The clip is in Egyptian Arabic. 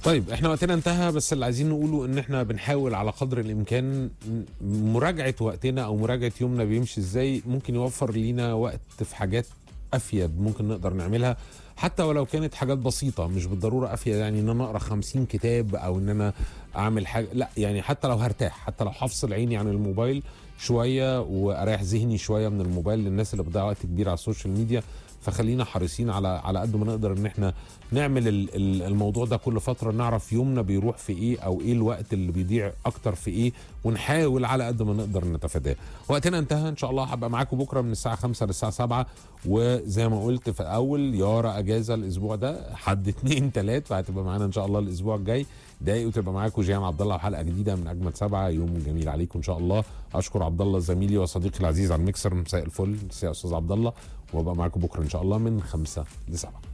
طيب احنا وقتنا انتهى بس اللي عايزين نقوله ان احنا بنحاول على قدر الامكان مراجعه وقتنا او مراجعه يومنا بيمشي ازاي ممكن يوفر لينا وقت في حاجات افيد ممكن نقدر نعملها حتى ولو كانت حاجات بسيطة مش بالضرورة أفيد يعني إن أنا أقرأ 50 كتاب أو إن أنا أعمل حاجة لا يعني حتى لو هرتاح حتى لو هفصل عيني عن الموبايل شوية وأريح ذهني شوية من الموبايل للناس اللي بتضيع وقت كبير على السوشيال ميديا فخلينا حريصين على على قد ما نقدر ان احنا نعمل ال- ال- الموضوع ده كل فتره نعرف يومنا بيروح في ايه او ايه الوقت اللي بيضيع اكتر في ايه ونحاول على قد ما نقدر نتفاداه وقتنا انتهى ان شاء الله هبقى معاكم بكره من الساعه 5 للساعه 7 وزي ما قلت في الاول يارا اجازه الاسبوع ده حد اتنين تلات فهتبقى معانا ان شاء الله الاسبوع الجاي دقايق وتبقى معاكم جيان عبد الله وحلقه جديده من اجمل سبعه يوم جميل عليكم ان شاء الله اشكر عبد الله زميلي وصديقي العزيز على الميكسر مساء الفل مساء يا استاذ عبد الله وابقى معاكم بكره ان شاء الله من خمسة لسبعة